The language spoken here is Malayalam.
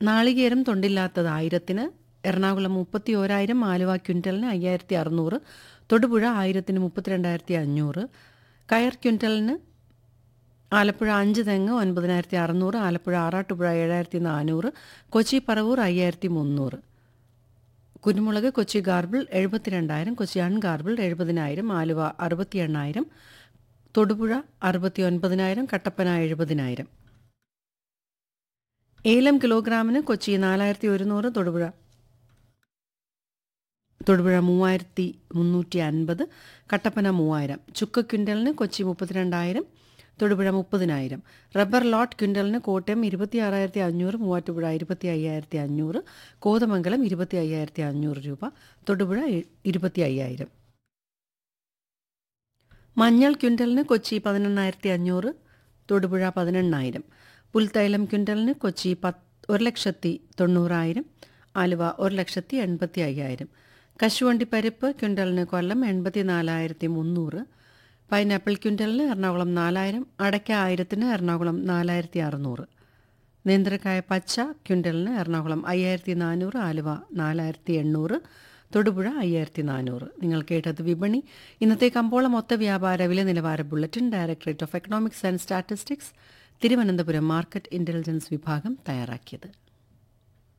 നാളികേരം തൊണ്ടില്ലാത്തത് ആയിരത്തിന് എറണാകുളം മുപ്പത്തി ഓരായിരം ആലുവ ക്വിൻ്റലിന് അയ്യായിരത്തി അറുന്നൂറ് തൊടുപുഴ ആയിരത്തിന് മുപ്പത്തിരണ്ടായിരത്തി അഞ്ഞൂറ് കയർ ക്വിൻ്റലിന് ആലപ്പുഴ അഞ്ച് തെങ്ങ് ഒൻപതിനായിരത്തി അറുന്നൂറ് ആലപ്പുഴ ആറാട്ടുപുഴ ഏഴായിരത്തി നാനൂറ് കൊച്ചി പറവൂർ അയ്യായിരത്തി മുന്നൂറ് കുരുമുളക് കൊച്ചി ഗാർബിൾ എഴുപത്തിരണ്ടായിരം കൊച്ചി അൺഗാർബിൾ എഴുപതിനായിരം ആലുവ അറുപത്തി എണ്ണായിരം തൊടുപുഴ അറുപത്തി ഒൻപതിനായിരം കട്ടപ്പന എഴുപതിനായിരം ഏലം കിലോഗ്രാമിന് കൊച്ചി നാലായിരത്തി ഒരുന്നൂറ് തൊടുപുഴ തൊടുപുഴ മൂവായിരത്തി മുന്നൂറ്റി അൻപത് കട്ടപ്പന മൂവായിരം ചുക്ക് ക്വിൻ്റലിന് കൊച്ചി മുപ്പത്തിരണ്ടായിരം തൊടുപുഴ മുപ്പതിനായിരം റബ്ബർ ലോട്ട് ക്വിൻ്റലിന് കോട്ടയം ഇരുപത്തി ആറായിരത്തി അഞ്ഞൂറ് മൂവാറ്റുപുഴ ഇരുപത്തി അയ്യായിരത്തി അഞ്ഞൂറ് കോതമംഗലം ഇരുപത്തി അയ്യായിരത്തി അഞ്ഞൂറ് രൂപ തൊടുപുഴ ഇരുപത്തി അയ്യായിരം മഞ്ഞൾ ക്വിൻ്റലിന് കൊച്ചി പതിനെണ്ണായിരത്തി അഞ്ഞൂറ് തൊടുപുഴ പതിനെണ്ണായിരം പുൽത്തൈലം ക്വിൻ്റലിന് കൊച്ചി പത്ത് ഒരു ലക്ഷത്തി തൊണ്ണൂറായിരം ആലുവ ഒരു ലക്ഷത്തി എൺപത്തി അയ്യായിരം കശുവണ്ടി പരിപ്പ് ക്വിൻ്റലിന് കൊല്ലം എൺപത്തി നാലായിരത്തി മുന്നൂറ് പൈനാപ്പിൾ ക്വിൻ്റലിന് എറണാകുളം നാലായിരം അടയ്ക്ക ആയിരത്തിന് എറണാകുളം നാലായിരത്തി അറുന്നൂറ് നേന്ത്രക്കായ പച്ച ക്വിൻ്റലിന് എറണാകുളം അയ്യായിരത്തി നാനൂറ് ആലുവ നാലായിരത്തി എണ്ണൂറ് തൊടുപുഴ അയ്യായിരത്തി നാനൂറ് നിങ്ങൾ കേട്ടത് വിപണി ഇന്നത്തെ കമ്പോള മൊത്ത വ്യാപാര വില നിലവാര bulletin directorate of economics and statistics Thiruvananthapuram market intelligence വിഭാഗം തയ്യാറാക്കിയത്